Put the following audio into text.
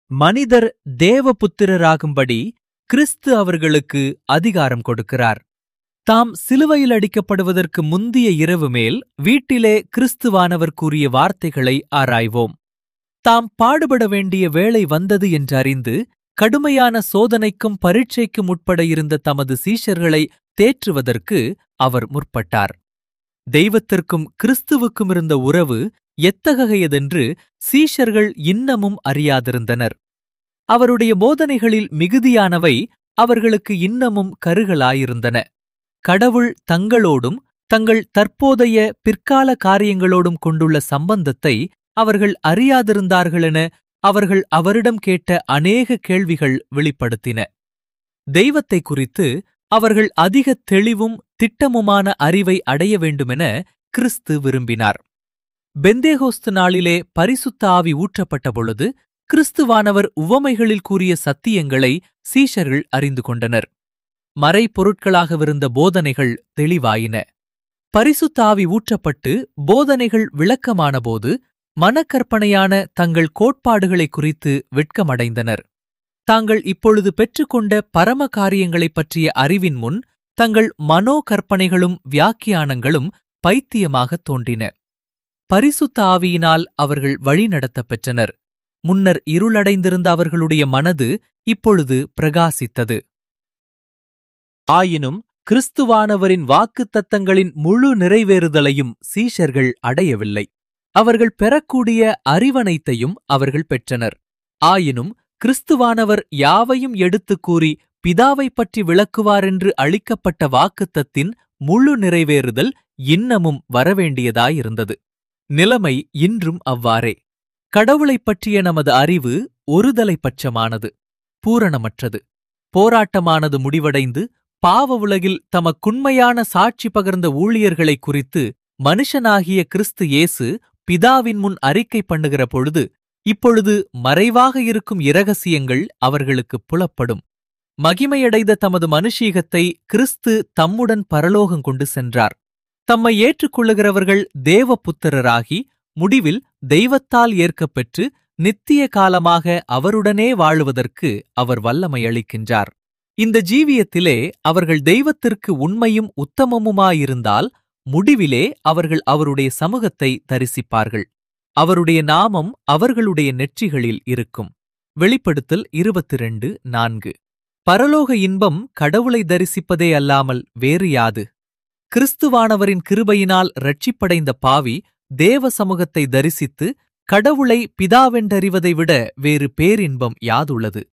மனிதர் தேவபுத்திரராகும்படி கிறிஸ்து அவர்களுக்கு அதிகாரம் கொடுக்கிறார் தாம் சிலுவையில் அடிக்கப்படுவதற்கு முந்திய இரவு மேல் வீட்டிலே கிறிஸ்துவானவர் கூறிய வார்த்தைகளை ஆராய்வோம் தாம் பாடுபட வேண்டிய வேளை வந்தது என்றறிந்து கடுமையான சோதனைக்கும் பரீட்சைக்கும் உட்பட இருந்த தமது சீஷர்களை தேற்றுவதற்கு அவர் முற்பட்டார் தெய்வத்திற்கும் கிறிஸ்துவுக்கும் இருந்த உறவு எத்தகையதென்று சீஷர்கள் இன்னமும் அறியாதிருந்தனர் அவருடைய போதனைகளில் மிகுதியானவை அவர்களுக்கு இன்னமும் கருகலாயிருந்தன கடவுள் தங்களோடும் தங்கள் தற்போதைய பிற்கால காரியங்களோடும் கொண்டுள்ள சம்பந்தத்தை அவர்கள் அறியாதிருந்தார்களென அவர்கள் அவரிடம் கேட்ட அநேக கேள்விகள் வெளிப்படுத்தின தெய்வத்தை குறித்து அவர்கள் அதிக தெளிவும் திட்டமுமான அறிவை அடைய வேண்டுமென கிறிஸ்து விரும்பினார் பெந்தேகோஸ்து நாளிலே பரிசுத்த ஆவி ஊற்றப்பட்ட பொழுது கிறிஸ்துவானவர் உவமைகளில் கூறிய சத்தியங்களை சீஷர்கள் அறிந்து கொண்டனர் மறைபொருட்களாகவிருந்த போதனைகள் தெளிவாயின பரிசுத்த ஆவி ஊற்றப்பட்டு போதனைகள் விளக்கமானபோது மனக்கற்பனையான தங்கள் கோட்பாடுகளை குறித்து வெட்கமடைந்தனர் தாங்கள் இப்பொழுது பெற்றுக்கொண்ட பரம காரியங்களைப் பற்றிய அறிவின் முன் தங்கள் மனோ கற்பனைகளும் வியாக்கியானங்களும் பைத்தியமாகத் தோன்றின பரிசுத்த ஆவியினால் அவர்கள் வழிநடத்தப் பெற்றனர் முன்னர் இருளடைந்திருந்த அவர்களுடைய மனது இப்பொழுது பிரகாசித்தது ஆயினும் கிறிஸ்துவானவரின் வாக்குத்தத்தங்களின் முழு நிறைவேறுதலையும் சீஷர்கள் அடையவில்லை அவர்கள் பெறக்கூடிய அறிவனைத்தையும் அவர்கள் பெற்றனர் ஆயினும் கிறிஸ்துவானவர் யாவையும் எடுத்துக் கூறி பிதாவைப் பற்றி விளக்குவாரென்று அளிக்கப்பட்ட வாக்குத்தத்தின் முழு நிறைவேறுதல் இன்னமும் வரவேண்டியதாயிருந்தது நிலைமை இன்றும் அவ்வாறே கடவுளைப் பற்றிய நமது அறிவு ஒருதலைப்பட்சமானது பூரணமற்றது போராட்டமானது முடிவடைந்து பாவ உலகில் தமக்குண்மையான சாட்சி பகர்ந்த ஊழியர்களைக் குறித்து மனுஷனாகிய கிறிஸ்து இயேசு பிதாவின் முன் அறிக்கை பண்ணுகிற பொழுது இப்பொழுது மறைவாக இருக்கும் இரகசியங்கள் அவர்களுக்கு புலப்படும் மகிமையடைந்த தமது மனுஷீகத்தை கிறிஸ்து தம்முடன் பரலோகம் கொண்டு சென்றார் தம்மை ஏற்றுக்கொள்ளுகிறவர்கள் தேவ புத்திரராகி முடிவில் தெய்வத்தால் ஏற்கப்பெற்று நித்திய காலமாக அவருடனே வாழுவதற்கு அவர் வல்லமை அளிக்கின்றார் இந்த ஜீவியத்திலே அவர்கள் தெய்வத்திற்கு உண்மையும் உத்தமமுமாயிருந்தால் முடிவிலே அவர்கள் அவருடைய சமூகத்தை தரிசிப்பார்கள் அவருடைய நாமம் அவர்களுடைய நெற்றிகளில் இருக்கும் வெளிப்படுத்தல் இருபத்தி ரெண்டு நான்கு பரலோக இன்பம் கடவுளை தரிசிப்பதே அல்லாமல் வேறு யாது கிறிஸ்துவானவரின் கிருபையினால் ரட்சிப்படைந்த பாவி தேவ சமூகத்தை தரிசித்து கடவுளை பிதாவென்றறிவதை விட வேறு பேரின்பம் யாதுள்ளது